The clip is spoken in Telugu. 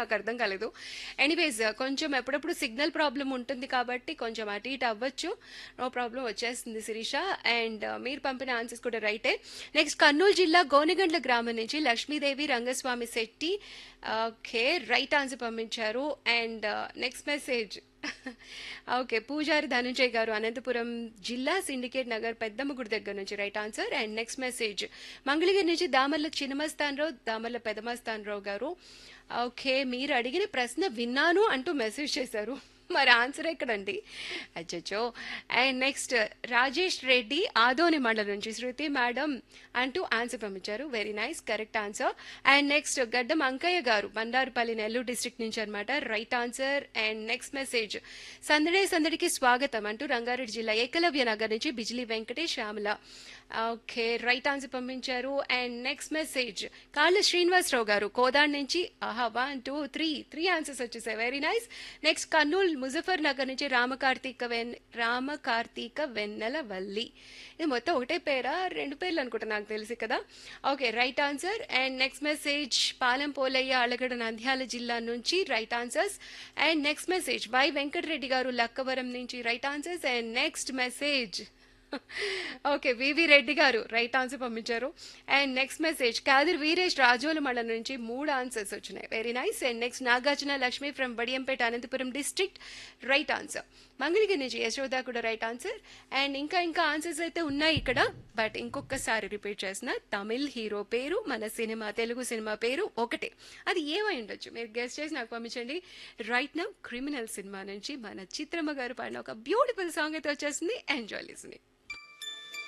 నాకు అర్థం కాలేదు ఎనీవేస్ కొంచెం ఎప్పుడప్పుడు సిగ్నల్ ప్రాబ్లం ఉంటుంది కాబట్టి కొంచెం అటు ఇటు అవ్వచ్చు నో ప్రాబ్లం వచ్చేస్తుంది శిరీష అండ్ మీరు పంపిన ఆన్సర్స్ కూడా రైటే నెక్స్ట్ కర్నూలు జిల్లా గోనెగండ్ల గ్రామం నుంచి Lakshmidevi Rangaswamy Shetty okay right answer పంపించారు and next message okay Pujari Dhananjay గారు అనంతపురం జిల్లా సిండికేట్ నగర్ పెద్దమ్మగుడి దగ్గర నుంచి right answer and next message Mangalagiri నుంచి దామర్ల చిన్నమస్తాన్ రావు దామర్ల పెదమస్తాన్ రావు గారు ఓకే మీరు అడిగిన ప్రశ్న విన్నాను అంటూ మెసేజ్ చేశారు మరి ఆన్సర్ ఎక్కడండి అచ్చచ్చో అండ్ నెక్స్ట్ రాజేష్ రెడ్డి ఆదోని మండలం నుంచి శృతి మేడం అంటూ ఆన్సర్ పంపించారు very nice correct answer and next Gaddam Ankaiah garu Bandarupalli Nellore district నుంచి అనమాట right answer and next message సందడే సందడికి స్వాగతం అంటూ రంగారెడ్డి జిల్లా ఏకలవ్య నగర్ నుంచి Bijili Venkatesh Shyamala okay right answer పంపించారు and next message Kalla Srinivasarao garu Kodad నుంచి ఆహా one two three three answers వచ్చేసాయి very nice next Kurnool Muzaffar Nagar నుంచి రామకార్తీక వెన్ రామకార్తీక వెన్నెల వల్లి ఇది మొత్తం ఒకటే పేరా రెండు పేర్లు అనుకుంటా నాకు తెలిసి కదా okay right answer and next message Palem Polaiah Alagada Nandyal జిల్లా నుంచి right answers and next message Y Venkatareddy garu Lakkavaram నుంచి right answers and next message okay VV Reddy garu right answer పంపించారు and next message Kadir Veeresh Rajola Malla నుంచి మూడు ఆన్సర్స్ వచ్చినాయి very nice and next Nagarjuna Lakshmi from Badiyampeta Anantapur district right answer Mangalagiri నుంచి యశోద కూడా రైట్ ఆన్సర్ అండ్ ఇంకా ఇంకా ఆన్సర్స్ అయితే ఉన్నాయి ఇక్కడ బట్ ఇంకొకసారి రిపీట్ చేసిన తమిళ్ హీరో పేరు మన సినిమా తెలుగు సినిమా పేరు ఒకటే అది ఏమై ఉండొచ్చు మీరు గెస్ట్ చేసి నాకు పంపించండి రైట్ నౌ క్రిమినల్ సినిమా నుంచి మన చిత్రమ్మ గారు పాడిన ఒక బ్యూటిఫుల్ సాంగ్ అయితే వచ్చేసింది ఎంజాయ్ లిసనింగ్